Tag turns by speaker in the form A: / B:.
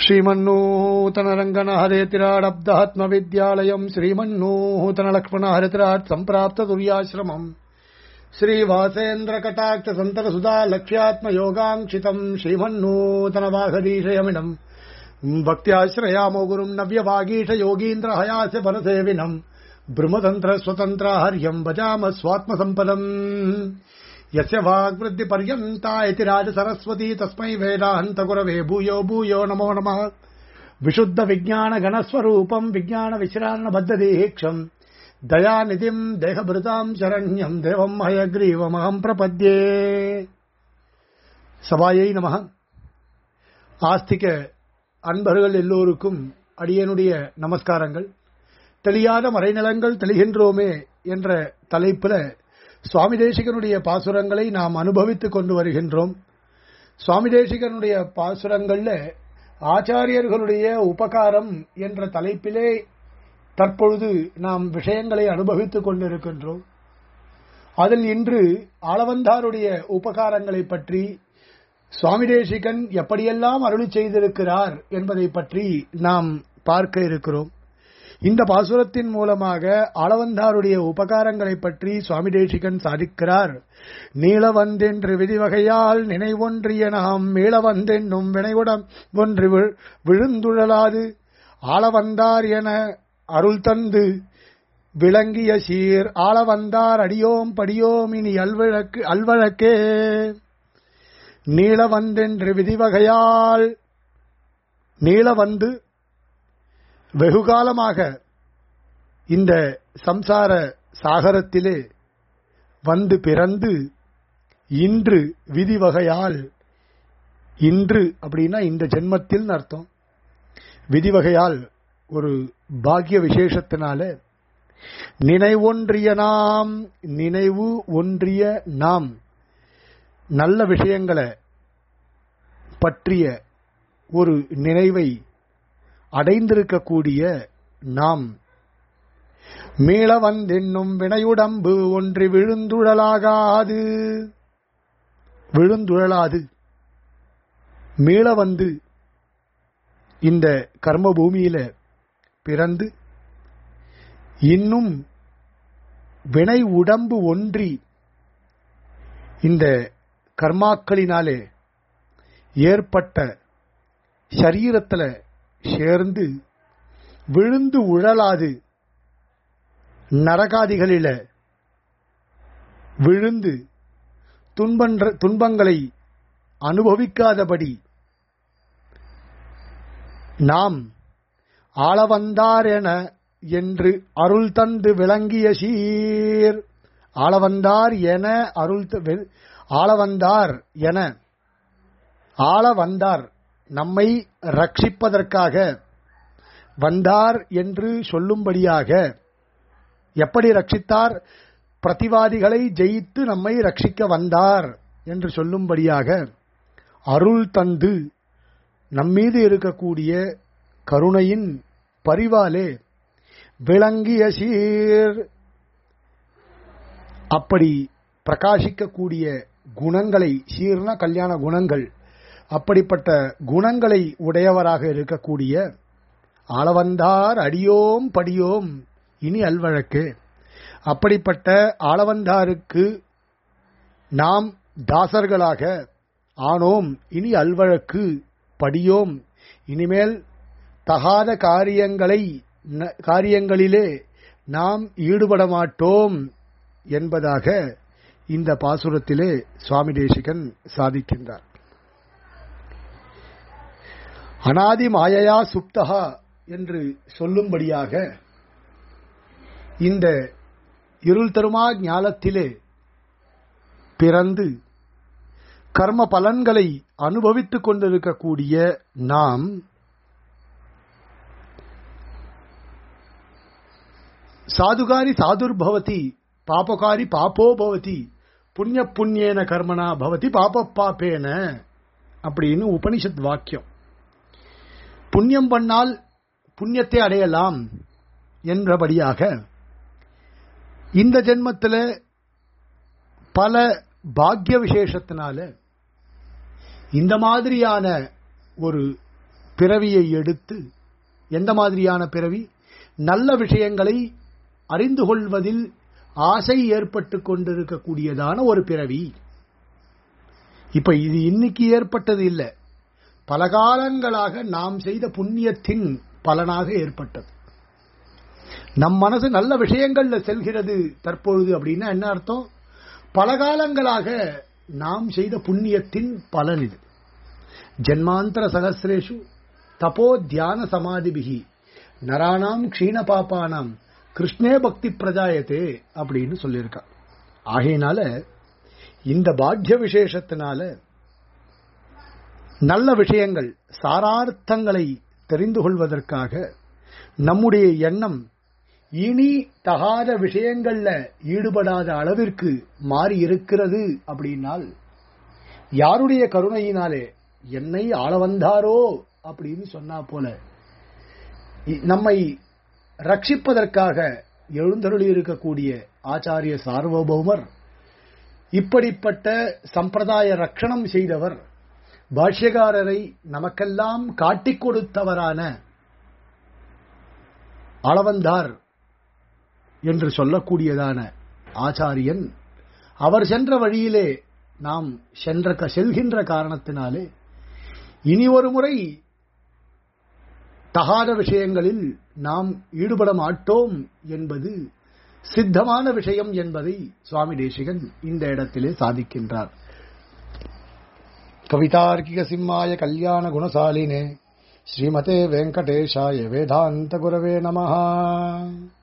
A: श्रीमन्नूतनरङ्गनहरेतिराडब्दात्मविद्यालयम् श्रीमन्नूतनलक्ष्मणहरितिराट् सम्प्राप्तदुर्याश्रमम् श्रीवासेन्द्रकटाक्षसन्तरसुधा लक्ष्यात्मयोगाङ्क्षितम् श्रीमन्नूतनवाघदीशयमिनम् भक्त्याश्रयामो गुरुम् नव्यवागीश योगीन्द्रहयास्य परसेविनम् ब्रह्मतन्त्रस्वतन्त्राहर्यम् भजाम स्वात्मसम्पदम् यस्य वाग्वृद्धिपर्यन्ता इति राजसरस्वती तस्मै वेदान्तगुरवे भूयो भूयो नमो नमः विशुद्धविज्ञानगणस्वरूपम् विज्ञानविश्रान्नबद्धदीक्षम् दयानिधिम् देहभृताम् शरण्यम् देवम् हयग्रीवमहम् प्रपद्ये சபாயை நமக ஆஸ்திக அன்பர்கள் எல்லோருக்கும் அடியனுடைய நமஸ்காரங்கள் தெளியாத மறைநிலங்கள் தெளிகின்றோமே என்ற தலைப்புல சுவாமி தேசிகனுடைய பாசுரங்களை நாம் அனுபவித்துக் கொண்டு வருகின்றோம் சுவாமி தேசிகனுடைய பாசுரங்கள்ல ஆச்சாரியர்களுடைய உபகாரம் என்ற தலைப்பிலே தற்பொழுது நாம் விஷயங்களை அனுபவித்துக் கொண்டிருக்கின்றோம் அதில் இன்று ஆளவந்தாருடைய உபகாரங்களை பற்றி சுவாமி தேசிகன் எப்படியெல்லாம் அருளி செய்திருக்கிறார் என்பதை பற்றி நாம் பார்க்க இருக்கிறோம் இந்த பாசுரத்தின் மூலமாக ஆளவந்தாருடைய உபகாரங்களை பற்றி சுவாமி தேசிகன் சாதிக்கிறார் நீளவந்தென்று விதிவகையால் நினைவொன்றிய நாம் மீளவந்தென்னும் வினைவுடம் ஒன்று விழுந்துழலாது ஆளவந்தார் என அருள் தந்து விளங்கிய சீர் ஆளவந்தார் அடியோம் படியோம் இனி அல்வழக்கு அல்வழக்கே நீளவந்தென்று விதிவகையால் நீளவந்து வெகுகாலமாக இந்த சம்சார சாகரத்திலே வந்து பிறந்து இன்று விதிவகையால் இன்று அப்படின்னா இந்த ஜென்மத்தில் அர்த்தம் விதிவகையால் ஒரு பாக்கிய விசேஷத்தினால நினைவொன்றிய நாம் நினைவு ஒன்றிய நாம் நல்ல விஷயங்களை பற்றிய ஒரு நினைவை அடைந்திருக்கக்கூடிய நாம் மீள வந்தென்னும் வினையுடம்பு ஒன்று விழுந்துழலாகாது விழுந்துழலாது மீள வந்து இந்த கர்ம பூமியில பிறந்து இன்னும் வினை உடம்பு ஒன்றி இந்த கர்மாக்களினாலே ஏற்பட்ட சரீரத்தில் சேர்ந்து விழுந்து உழலாது நரகாதிகளில விழுந்து துன்பன்ற துன்பங்களை அனுபவிக்காதபடி நாம் ஆளவந்தார் என என்று அருள் தந்து விளங்கிய சீர் ஆளவந்தார் என அருள் ஆளவந்தார் என ஆள வந்தார் நம்மை ரட்சிப்பதற்காக வந்தார் என்று சொல்லும்படியாக எப்படி ரட்சித்தார் பிரதிவாதிகளை ஜெயித்து நம்மை ரட்சிக்க வந்தார் என்று சொல்லும்படியாக அருள் தந்து நம்மீது இருக்கக்கூடிய கருணையின் பரிவாலே விளங்கிய சீர் அப்படி பிரகாசிக்கக்கூடிய குணங்களை சீர்னா கல்யாண குணங்கள் அப்படிப்பட்ட குணங்களை உடையவராக இருக்கக்கூடிய ஆளவந்தார் அடியோம் படியோம் இனி அல்வழக்கு அப்படிப்பட்ட ஆளவந்தாருக்கு நாம் தாசர்களாக ஆனோம் இனி அல்வழக்கு படியோம் இனிமேல் தகாத காரியங்களை காரியங்களிலே நாம் ஈடுபட மாட்டோம் என்பதாக இந்த பாசுரத்திலே சுவாமி தேசிகன் சாதிக்கின்றார் அனாதி மாயையா சுப்தகா என்று சொல்லும்படியாக இந்த இருள் தருமா ஞானத்திலே பிறந்து கர்ம பலன்களை அனுபவித்துக் கொண்டிருக்கக்கூடிய நாம் சாதுகாரி சாதுர்பவதி பாபகாரி பாப்போ பவதி புண்ணிய புண்ணியேன கர்மனா பவதி பாப பாப்பேன அப்படின்னு உபனிஷத் வாக்கியம் புண்ணியம் பண்ணால் புண்ணியத்தை அடையலாம் என்றபடியாக இந்த ஜென்மத்தில் பல பாக்கிய விசேஷத்தினால இந்த மாதிரியான ஒரு பிறவியை எடுத்து எந்த மாதிரியான பிறவி நல்ல விஷயங்களை அறிந்து கொள்வதில் ஆசை ஏற்பட்டு கொண்டிருக்கக்கூடியதான ஒரு பிறவி இப்ப இது இன்னைக்கு ஏற்பட்டது இல்ல பல காலங்களாக நாம் செய்த புண்ணியத்தின் பலனாக ஏற்பட்டது நம் மனசு நல்ல விஷயங்கள்ல செல்கிறது தற்பொழுது அப்படின்னா என்ன அர்த்தம் பல காலங்களாக நாம் செய்த புண்ணியத்தின் பலன் இது ஜென்மாந்தர சகசிரேஷு தபோ தியான சமாதிபிகி நராணாம் க்ஷீண பாப்பானாம் கிருஷ்ணே பக்தி பிரஜாயத்தே அப்படின்னு சொல்லியிருக்கா ஆகையினால இந்த பாக்கிய விசேஷத்தினால நல்ல விஷயங்கள் சாரார்த்தங்களை தெரிந்து கொள்வதற்காக நம்முடைய எண்ணம் இனி தகாத விஷயங்கள்ல ஈடுபடாத அளவிற்கு மாறி இருக்கிறது அப்படின்னால் யாருடைய கருணையினாலே என்னை ஆள வந்தாரோ அப்படின்னு சொன்னா போல இ- நம்மை ரட்சிப்பதற்காக எழுந்தருளி இருக்கக்கூடிய ஆச்சாரிய சார்வபௌமர் இப்படிப்பட்ட சம்பிரதாய ரட்சணம் செய்தவர் பாஷ்யகாரரை நமக்கெல்லாம் காட்டிக் கொடுத்தவரான அளவந்தார் என்று சொல்லக்கூடியதான ஆச்சாரியன் அவர் சென்ற வழியிலே நாம் சென்ற க- செல்கின்ற காரணத்தினாலே இனி ஒரு முறை தகாத விஷயங்களில் நாம் ஈடுபட மாட்டோம் என்பது சித்தமான விஷயம் என்பதை சுவாமி தேசிகன் இந்த இடத்திலே சாதிக்கின்றார் கவிதார்க்கிக சிம்மாய கல்யாண குணசாலினே ஸ்ரீமதே வெங்கடேஷாய வேதாந்த குரவே நமஹா